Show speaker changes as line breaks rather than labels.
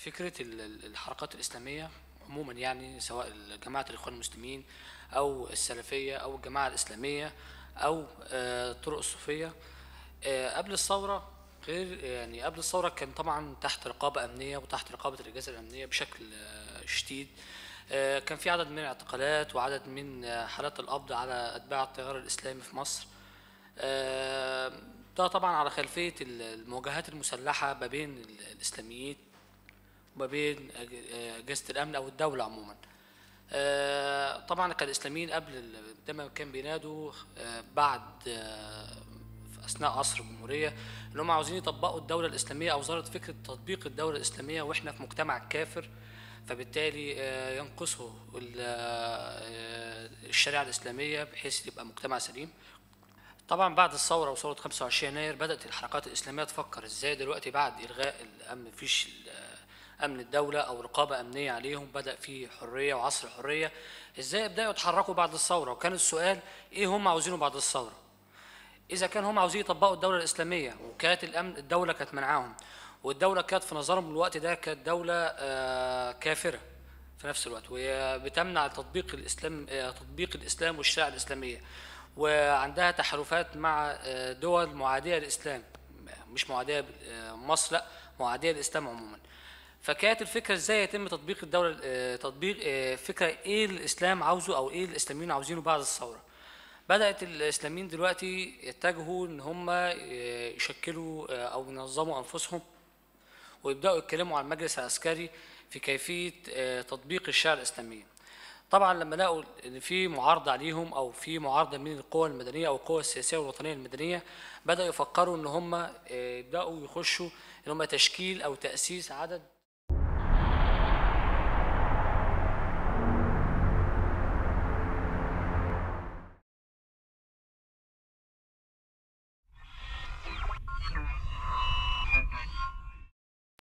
فكرة ال- ال- الحركات الإسلامية عموما يعني سواء جماعة الإخوان المسلمين أو السلفية أو الجماعة الإسلامية أو آه، الطرق الصوفية آه، قبل الثورة غير يعني قبل الثورة كان طبعا تحت رقابة أمنية وتحت رقابة الأجهزة الأمنية بشكل آه، شديد آه، كان في عدد من الاعتقالات وعدد من آه، حالات القبض على أتباع التيار الإسلامي في مصر آه، ده طبعا على خلفية ال- المواجهات المسلحة ما بين ال- الإسلاميين وما بين أج- أجهزة الأمن أو الدولة عموما آه، طبعا كان الإسلاميين قبل ال- لما كان بينادوا آه، بعد آه، في أثناء عصر الجمهورية إن هم عاوزين يطبقوا الدولة الإسلامية أو ظهرت فكرة تطبيق الدولة الإسلامية وإحنا في مجتمع كافر فبالتالي آه، ينقصوا ال- آه، الشريعة الإسلامية بحيث يبقى مجتمع سليم طبعا بعد الثورة وثورة 25 يناير بدأت الحركات الإسلامية تفكر إزاي دلوقتي بعد إلغاء الأمن مفيش ال- أمن الدولة أو رقابة أمنية عليهم بدأ في حرية وعصر حرية إزاي يبدأوا يتحركوا بعد الثورة وكان السؤال إيه هم عاوزينه بعد الثورة إذا كان هم عاوزين يطبقوا الدولة الإسلامية وكانت الأمن الدولة كانت منعاهم والدولة كانت في نظرهم الوقت ده كانت دولة آه، كافرة في نفس الوقت وهي بتمنع تطبيق الإسلام آه، تطبيق الإسلام والشريعة الإسلامية وعندها تحالفات مع آه، دول معادية للإسلام مش معادية آه، مصر لا معادية للإسلام عموما فكانت الفكرة ازاي يتم تطبيق الدولة آه، تطبيق آه، فكرة ايه الإسلام عاوزه أو ايه الإسلاميين عاوزينه بعد الثورة بدأت الإسلاميين دلوقتي يتجهوا إن هم آه، يشكلوا آه، أو ينظموا أنفسهم ويبدأوا يتكلموا عن المجلس العسكري في كيفية آه، تطبيق الشريعة الإسلامية. طبعا لما لقوا ان في معارضه عليهم او في معارضه من القوى المدنيه او القوى السياسيه والوطنيه المدنيه بداوا يفكروا ان هم آه، يبداوا يخشوا ان هم تشكيل او تاسيس عدد